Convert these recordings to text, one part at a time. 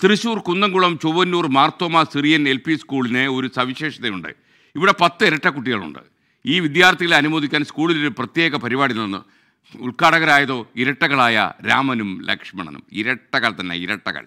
Thrissur Kunnamkulam Chowwannur Marthoma Syrian L P സ്കൂളിന് ഒരു സവിശേഷതയുണ്ട് ഇവിടെ പത്ത് ഇരട്ട കുട്ടികളുണ്ട് ഈ വിദ്യാർത്ഥികളെ അനുമോദിക്കാൻ സ്കൂളിൽ ഒരു പ്രത്യേക പരിപാടി നിന്ന് ഉദ്ഘാടകരായതോ ഇരട്ടകളായ രാമനും ലക്ഷ്മണനും ഇരട്ടകൾ തന്നെ ഇരട്ടകൾ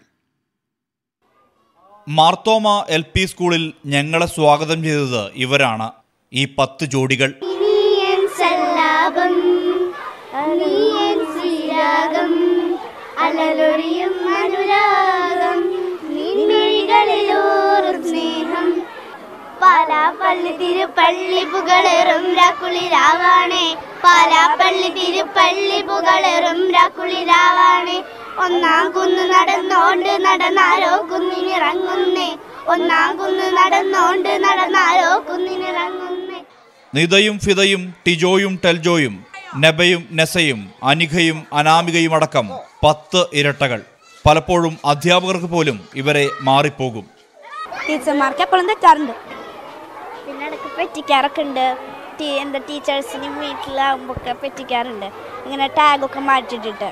മാർത്തോമ എൽ പി സ്കൂളിൽ ഞങ്ങളെ സ്വാഗതം ചെയ്തത് ഇവരാണ് ഈ പത്ത് ജോഡികൾ നീയൻ സല്ലാപം നീയൻ ശ്രീരാഗം അലലൊറിയും അനുരാഗം നിൻമിഴികളിലൂറും സ്നേഹം പാലാപ്പള്ളി തിരുപ്പള്ളി പുകളെറും രാക്കുളിരാവാണേ പാലാപ്പള്ളി തിരുപ്പള്ളി പുകളെറും രാക്കുളിരാവാണേ ഒന്നാം കുന്ന് നടന്നോണ്ട് നടന്നാരോ കുന്നിനിറങ്ങുന്നേ ഒന്നാം കുന്ന് നടന്നോണ്ട് നടന്നാരോ കുന്നിനിറങ്ങുന്നേ നിതയും ഫിതയും ടിജോയും ടെൽജോയും നെബയും നെസയും അനിഖയും അനാമികയും അടക്കം പത്ത് ഇരട്ടകൾ പലപ്പോഴും അധ്യാപകർക്ക് പോലും ഇവരെ മാറിപ്പോകും ടീച്ചർമാർക്ക് എപ്പോഴും തെറ്റാറുണ്ട് പിന്നെ ഇടയ്ക്ക് പറ്റിക്കാറൊക്കെ ഉണ്ട് ടീ എന്താ ടീച്ചേഴ്സിനും വീട്ടിലാകുമ്പോഴൊക്കെ പറ്റിക്കാറുണ്ട് ഇങ്ങനെ ടാഗൊക്കെ മാറ്റിയിട്ടിട്ട്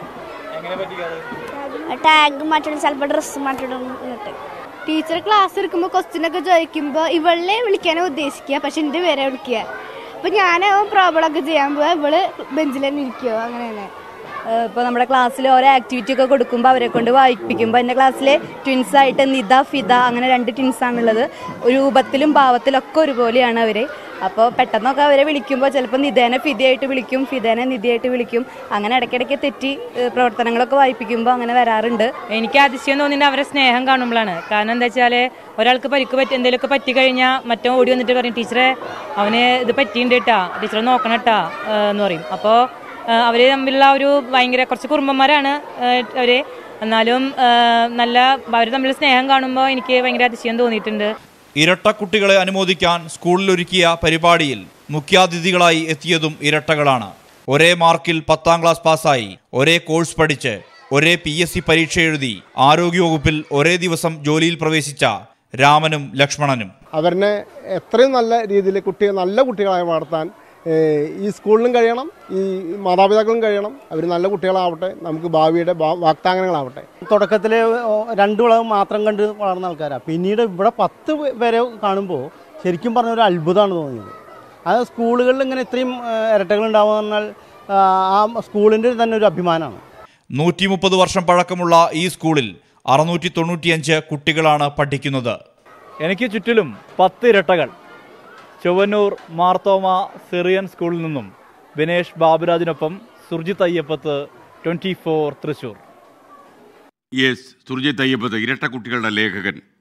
ടാഗ് മാറ്റിടും ചിലപ്പോൾ ഡ്രസ്സ് മാറ്റിടും എന്നിട്ട് ടീച്ചർ ക്ലാസ് എടുക്കുമ്പോൾ ക്വസ്റ്റ്യൻ ഒക്കെ ചോദിക്കുമ്പോൾ ഇവളെ വിളിക്കാനാ ഉദ്ദേശിക്കുക പക്ഷെ എൻ്റെ പേരെ വിളിക്കുക അപ്പൊ ഞാൻ പ്രോബ്ലം ഒക്കെ ചെയ്യാൻ പോവാ ഇവള് ബെഞ്ചിൽ തന്നെ ഇരിക്കുവോ അങ്ങനെ തന്നെ ഇപ്പോൾ നമ്മുടെ ക്ലാസ്സിൽ ഓരോ ആക്ടിവിറ്റി ഒക്കെ കൊടുക്കുമ്പോൾ അവരെ കൊണ്ട് വായിപ്പിക്കുമ്പോൾ എൻ്റെ ക്ലാസ്സിൽ ട്വിൻസ് ആയിട്ട് നിത ഫിദ അങ്ങനെ രണ്ട് ട്വിൻസ് ആണുള്ളത് രൂപത്തിലും ഭാവത്തിലും ഒക്കെ ഒരുപോലെയാണ് അവർ അപ്പോൾ പെട്ടെന്നൊക്കെ അവരെ വിളിക്കുമ്പോൾ ചിലപ്പോൾ നിതേനെ ഫിദയായിട്ട് വിളിക്കും ഫിദേനെ നിധിയായിട്ട് വിളിക്കും അങ്ങനെ ഇടയ്ക്കിടയ്ക്ക് തെറ്റി ഏഹ്, പ്രവർത്തനങ്ങളൊക്കെ വായിപ്പിക്കുമ്പോൾ അങ്ങനെ വരാറുണ്ട് എനിക്ക് അതിശയം തോന്നിയിട്ട് അവരെ സ്നേഹം കാണുമ്പോഴാണ് കാരണം എന്താ വെച്ചാൽ ഒരാൾക്ക് പരിക്ക് പറ്റി എന്തെങ്കിലുമൊക്കെ പറ്റി കഴിഞ്ഞാൽ മറ്റോ ഓടി വന്നിട്ട് പറയും ടീച്ചറെ അവന് ഇത് പറ്റിയിട്ടുണ്ട് കേട്ടാ ടീച്ചറെ നോക്കണം കേട്ടാ ഏഹ് എന്ന് പറയും അപ്പോൾ അവർ തമ്മിലുള്ള ഒരു ഭയങ്കര കുറച്ച് കുറുമ്പന്മാരാണ് ഏഹ് അവര് എന്നാലും ഏഹ് നല്ല അവർ തമ്മിലുള്ള സ്നേഹം കാണുമ്പോൾ എനിക്ക് ഭയങ്കര അതിശയം തോന്നിയിട്ടുണ്ട് ഇരട്ട കുട്ടികളെ അനുമോദിക്കാൻ സ്കൂളിലൊരുക്കിയ പരിപാടിയിൽ മുഖ്യാതിഥികളായി എത്തിയതും ഇരട്ടകളാണ് ഒരേ മാർക്കിൽ പത്താം ക്ലാസ് പാസ്സായി ഒരേ കോഴ്സ് പഠിച്ച് ഒരേ പി എസ് സി പരീക്ഷ എഴുതി ആരോഗ്യവകുപ്പിൽ ഒരേ ദിവസം ജോലിയിൽ പ്രവേശിച്ച രാമനും ലക്ഷ്മണനും അവരെ എത്രയും നല്ല രീതിയിൽ കുട്ടികൾ നല്ല കുട്ടികളായി വളർത്താൻ ഏഹ്, ഈ സ്കൂളിലും കഴിയണം ഈ മാതാപിതാക്കളും കഴിയണം അവർ നല്ല കുട്ടികളാവട്ടെ നമുക്ക് ഭാവിയുടെ വാ- വാഗ്ദാനങ്ങളാവട്ടെ തുടക്കത്തിൽ രണ്ട് വിളവ് മാത്രം കണ്ട് വളർന്ന ആൾക്കാരാണ് പിന്നീട് ഇവിടെ പത്ത് പേരെ കാണുമ്പോൾ ശരിക്കും പറഞ്ഞ ഒരു അത്ഭുതമാണ് തോന്നിയത് അത് സ്കൂളുകളിൽ ഇങ്ങനെ ഇത്രയും ഇരട്ടകൾ ഉണ്ടാവുക പറഞ്ഞാൽ ആ, ആ സ്കൂളിൻ്റെ തന്നെ ഒരു അഭിമാനമാണ് നൂറ്റി മുപ്പത് വർഷം പഴക്കമുള്ള ഈ സ്കൂളിൽ അറുന്നൂറ്റി തൊണ്ണൂറ്റിയഞ്ച് കുട്ടികളാണ് പഠിക്കുന്നത് എനിക്ക് ചുറ്റിലും പത്ത് ഇരട്ടകൾ ചൊവ്വന്നൂർ മാർത്തോമ സിറിയൻ സ്കൂളിൽ നിന്നും വിനേഷ് ബാബുരാജിനൊപ്പം Surjith Ayyappath twenty four Thrissur yes Surjith Ayyappath ഇരട്ട കുട്ടികളുടെ ലേഖകൻ